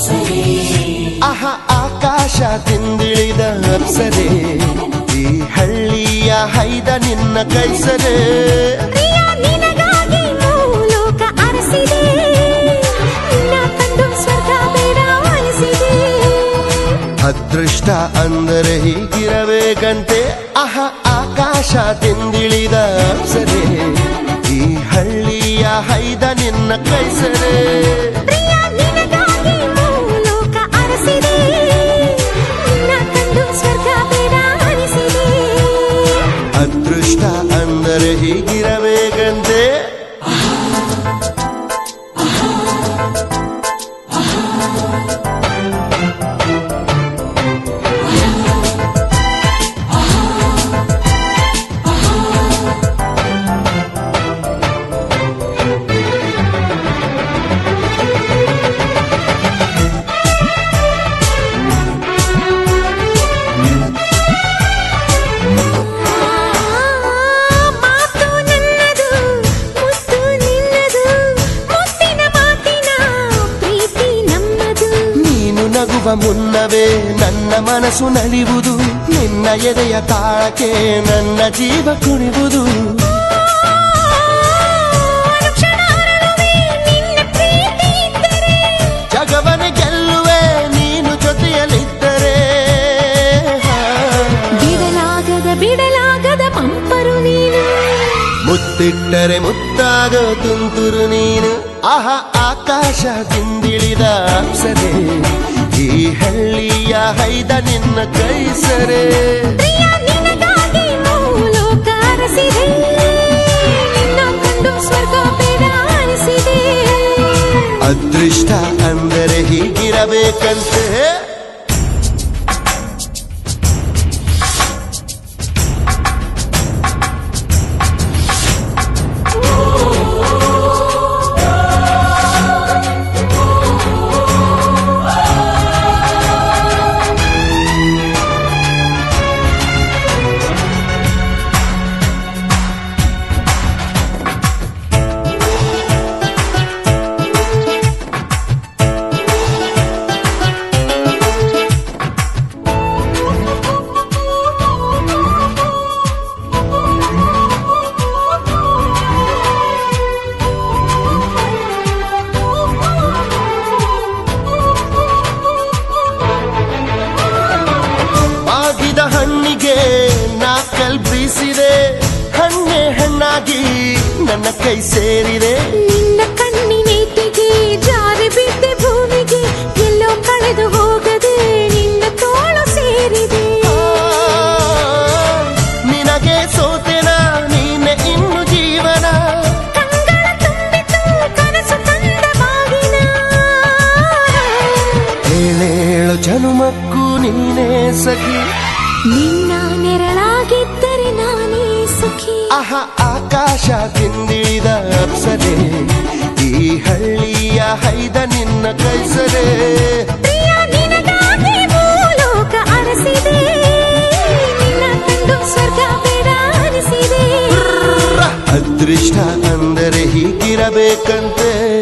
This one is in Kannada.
ಅಹ ಆಕಾಶ ತಿಂದಿಳಿದ ಅಪ್ಸರೆ ಈ ಹಳ್ಳಿಯ ಹೈದ ನಿನ್ನ ಕೈಸರೆ ಪ್ರಿಯ ನಿನಗಾಗಿ ಲೋಕ ಅರಸಿದೆ ನಿನ್ನ ಕಂಡು ಸ್ವರ್ಗ ಬೇಡ ಅನಿಸಿದೆ ಅದೃಷ್ಟ ಅಂದರೆ ಹೀಗಿರಬೇಕಂತೆ ಅಹ ಆಕಾಶ ತಿಂದಿಳಿದ ಅಪ್ಸರೆ ಈ ಹಳ್ಳಿಯ ಹೈದ ನಿನ್ನ ಕೈಸರೆ ಪ್ರಿಯ ನಿನಗಾಗಿ ಲೋಕ ಅರಸಿದೆ ನಿನ್ನ ಕಂಡು ಸ್ವರ್ಗ ಬೇಡ ಅನಿಸಿದೆ ಅದೃಷ್ಟ ಅಂದರೆ ಹೀಗಿರಬೇಕಂತೆ ಮಾತು ನನ್ನದು ಮುತ್ತು ನಿನ್ನದು ಮುತ್ತಿನ ಮಾತಿನ ಪ್ರೀತಿ ನಮ್ಮದು ನೀನು ನಗುವ ಮುನ್ನವೇ ನನ್ನ ಮನಸ್ಸು ನಲಿಯುವುದು ನಿನ್ನ ಎದೆಯ ತಾಳಕ್ಕೆ ನನ್ನ ಜೀವ ಕುಣಿವುದು ಅನುಕ್ಷಣ ಅರಳುವೆ ನಿನ್ನ ಪ್ರೀತಿ ಇದ್ದರೆ ಜಗವನೆ ಗೆಲ್ಲುವೆ ನೀನು ಜೊತೆಯಲ್ಲಿದ್ದರೆ ಬಿಡಲಾಗದ ಬಿಡಲಾಗದ ಪಂಪರು ನೀನು ಮುತ್ತಿಟ್ಟರೆ ಮುತ್ತಾಗೋ ತುಂತುರು ನೀನು ಆಹ ಆಕಾಶ ತಿಂದಿಳಿದ ಅಪ್ಸರೆ ಈ ಹಳ್ಳಿಯ ಹೈದ ನಿನ್ನ ಕೈಸರೆ ಪ್ರಿಯ ನಿನಗಾಗಿ ಲೋಕ ಅರಸಿದೆ ನಿನ್ನ ಕಂಡು ಸ್ವರ್ಗ ಬೇಡ ಅನಿಸಿದೆ ಅದೃಷ್ಟ ಅಂದರೆ ಹೀಗಿರಬೇಕಂತೆ ಆಗಿದ ಹಣ್ಣಿಗೆ ನಾ ಕಲ್ಪಿಸಿದೆ ಹಣ್ಣೆ ಹಣ್ಣಾಗಿ ನನ್ನ ಕೈ ಸೇರಿದೆ ನಿನ್ನ ಕಣ್ಣಿನೇಟಿಗೆ ಜಾರಿ ಬಿದ್ದೆ ಭೂಮಿಗೆ ಎಲ್ಲೋ ಕಳೆದು ಹೋಗದೆ ನಿನ್ನ ತೋಳು ಸೇರಿದೆ ಆ, ನಿನಗೆ ಸೋತೆನ ನೀನೆ ಇನ್ನು ಜೀವನ ಕಂಗಳ ತುಂಬಿತು ಕನಸು ತಂದ ಬಾಗಿನ ಏಳೇಳು ಜನುಮಕ್ಕೂ ನೀನೇ ಸಖಿ ನಿನ್ನ ನೆರಳಾಗಿದ್ದರೆ ನಾನೇ ಸುಖಿ ಅಹ ಆಕಾಶ ತಿಂದಿಳಿದ ಅಪ್ಸರೆ ಈ ಹಳ್ಳಿಯ ಹೈದ ನಿನ್ನ ಕೈಸರೆ ಪ್ರಿಯ ನಿನಗಾಗಿ ಭೂಲೋಕ ಅರಸಿದೆ ನಿನ್ನ ಕಂಡು ಸ್ವರ್ಗ ಬೇಡ ಅನಿಸಿದೆ ಅದೃಷ್ಟ ಅಂದರೆ ಹೀಗಿರಬೇಕಂತೆ